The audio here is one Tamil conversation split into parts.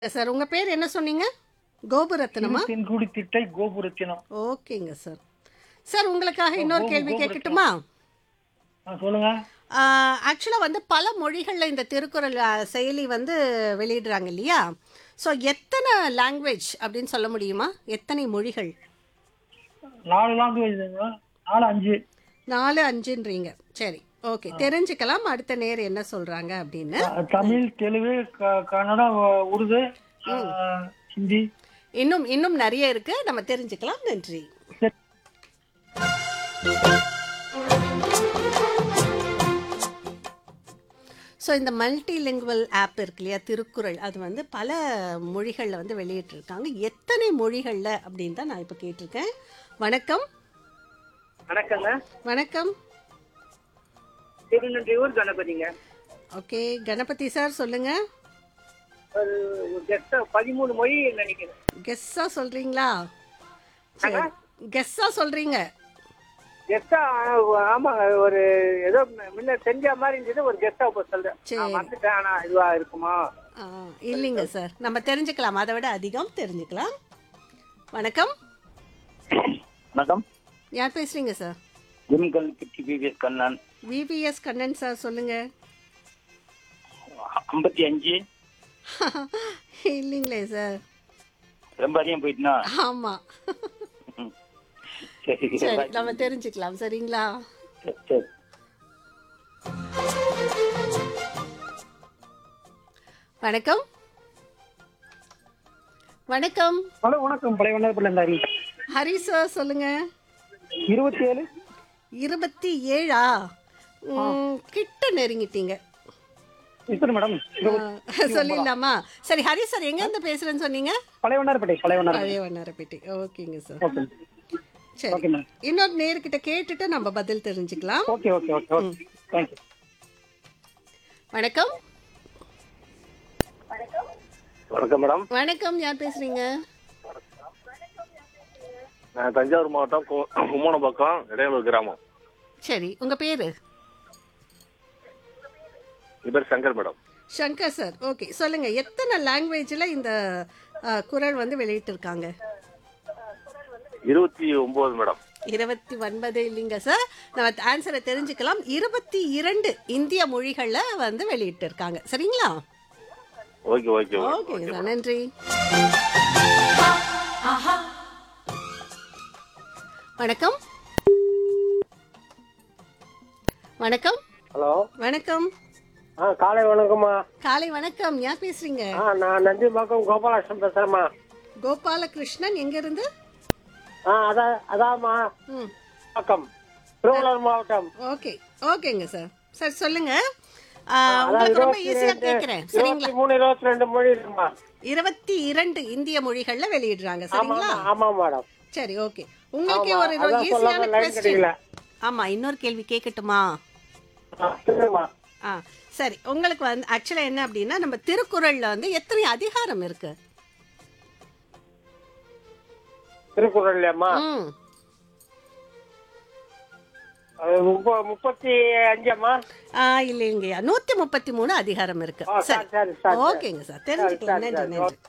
சார் உங்க பேர் என்ன சொன்னீங்க கோபுரத்னமா தென்குடி திட்டை கோபுரத்தினம் ஓகேங்க சார் சார் உங்களுக்காக இன்னொரு கேள்வி கேட்கட்டுமா ஆ, சொல்லுங்க ஆக்சுவலாக வந்து பல மொழிகளில் இந்த திருக்குறள் ஆ, செயலி வந்து வெளியிடுறாங்க இல்லையா ஸோ எத்தனை லாங்குவேஜ் அப்படின்னு சொல்ல முடியுமா எத்தனை மொழிகள் நாலு லாங்குவேஜ் நாலு அஞ்சு நாலு அஞ்சுன்றீங்க சரி ஓகே தெரிஞ்சுக்கலாம் அடுத்த நேர் என்ன சொல்றாங்க அப்படின்னு அஹ், தமிழ் தெலுங்கு க- கன்னடம் அஹ், உருது அஹ், ஹிந்தி இன்னும் இன்னும் நிறைய இருக்கு நம்ம தெரிஞ்சுக்கலாம் நன்றி சரி. ஸோ இந்த மல்டிலிங்குவல் ஆப் இருக்கு இல்லையா திருக்குறள் அது வந்து பல மொழிகளில் வந்து வெளியிட்டிருக்காங்க எத்தனை மொழிகளில் அப்படின்னு தான் நான் இப்போ கேட்டிருக்கேன் வணக்கம் வணக்கங்க வணக்கம் திருநன்றியூர் கணபதிங்க ஓகே கணபதி சார் சொல்லுங்க ஒரு கெஸ்ட் பதிமூணு மொழி நினைக்கிறேன் கெஸ்ஸா சொல்றீங்களா சரி கெஸ்ஸா சொல்றீங்க கெஸ்டா ஆமா ஒரு ஏதோ முன்ன செஞ்ச மாதிரி இருந்தது ஒரு கெஸ்டா இப்போ சொல்றேன் சரி. நான் வந்துட்டேன் ஆனா இதுவா இருக்குமா ஆ, இல்லைங்க சார் நம்ம தெரிஞ்சுக்கலாம் அதை விட அதிகம் தெரிஞ்சுக்கலாம் வணக்கம் வணக்கம் யார் பேசுறீங்க சார் தினகல் கிட்டி PVS Kannan VPS Kannan sir சொல்லுங்க ஐம்பத்தி அஞ்சு இல்லைங்களே சார் ரொம்ப அதிகம் போயிட்டுனா ஆமா சரி சரி நம்ம தெரிஞ்சுக்கலாம் சரிங்களா சரி, சரி வணக்கம் வணக்கம் ஹலோ வணக்கம் பழைய வண்ணார்பள்ளி ஹரி சார் சொல்லுங்க இருபத்தி ஏழு இருபத்தி ஏழா ம், கிட்ட நெருங்கிட்டீங்க இப்படி மேடம் ஆ, சொல்லிடலாமா சரி ஹரி சார் எங்க இருந்து பேசுறேன்னு சொன்னீங்க பழைய வண்ணார்பேட்டை பழைய வண்ணார் பழைய வண்ணாரப்பேட்டை ஓகேங்க சார் ஓகே சரி ஓகே மேம் இன்னொரு நேர்கிட்ட கேட்டுட்டு நம்ம பதில் தெரிஞ்சுக்கலாம் okay okay okay okay thank you வணக்கம் வணக்கம் மேடம் வணக்கம் யார் பேசுறீங்க நான் தஞ்சாவூர் மாவட்டம் கு- கும்மனப்பாக்கம் இடையலூர் கிராமம் சரி உங்க பேரு என் பேர் Shankar madam Shankar sir okay சொல்லுங்க எத்தனை லாங்குவேஜ்ல இந்த ஆ, குரல் வந்து வெளியிட்டிருக்காங்க இருபத்தி ஒன்பது மேடம் இருபத்தி ஒன்பது இல்லைங்க சார் நம்ம ஆன்சரை தெரிஞ்சுக்கலாம் இருபத்தி இரண்டு இந்திய மொழிகள்ல வந்து வெளியிட்டிருக்காங்க சரிங்களா ஓகே ஓகே மேடம் ஓகேங்க சார் நன்றி வணக்கம் வணக்கம் ஹலோ வணக்கம் ஆ காலை வணக்கம்மா காலை வணக்கம் யார் பேசுறீங்க ஆ நான் நந்திம்பாக்கம் கோபாலகிருஷ்ணன் பேசுறேம்மா கோபாலகிருஷ்ணன் எங்க இருந்து ஆ அதான் அதாம்மா ம் பக்கம் திருவள்ளூர் மாவட்டம் ஓகே ஓகேங்க சார் சார் சொல்லுங்க ஆ, உங்களுக்கு ரொம்ப ஈஸியா கேக்குறேன் சரிங்களா இருபத்தி மூணு இருபத்தி ரெண்டு மொழி இருக்குமா இருபத்தி இரண்டு இந்திய மொழிகள்ல வெளியிடுறாங்க ஆமா சரிங்களா ஆமா மேடம் சரி ஓகே உங்களுக்கு ஆமா, ஒரு அதான் ஈஸியான சொல்லாம line கொஸ்டின் கிடைக்கல. ஆமா இன்னொரு கேள்வி கேட்கட்டுமா ஆ, சொல்லுமா ஆ சரி உங்களுக்கு வந்து ஆக்சுவலா என்ன அப்படின்னா நம்ம திருக்குறள்ல வந்து எத்தனை அதிகாரம் இருக்கு திருக்குறள்லையாம்மா ம் அது முப்ப- முப்பத்தி அஞ்சம்மா ஆ இல்லைங்கய்யா நூத்தி முப்பத்தி மூணு அதிகாரம் இருக்கு ஆ, சரி சரி, சரி, சரி. ஓகேங்க சார் தெரிஞ்சுக்கலாம் சரி, நன்றி சரி, நன்றி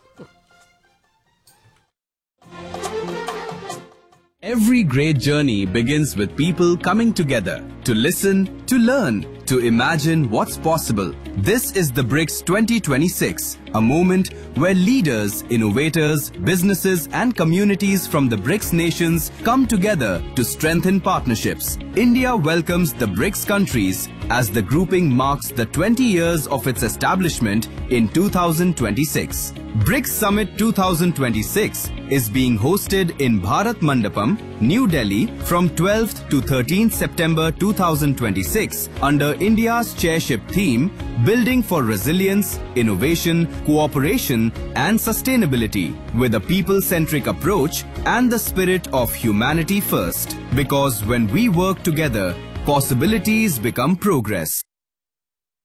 Every great journey begins with people coming together to listen, to learn, to imagine what's possible. This is the BRICS 2026, a moment where leaders, innovators, businesses, and communities from the BRICS nations come together to strengthen partnerships. India welcomes the BRICS countries as the grouping marks the 20 years of its establishment in 2026. BRICS Summit 2026 is being hosted in Bharat Mandapam, New Delhi from 12th to 13th September 2026 under India's chairship theme Building for Resilience, Innovation, Cooperation and Sustainability with a people-centric approach and the spirit of humanity first. Because when we work together, possibilities become progress.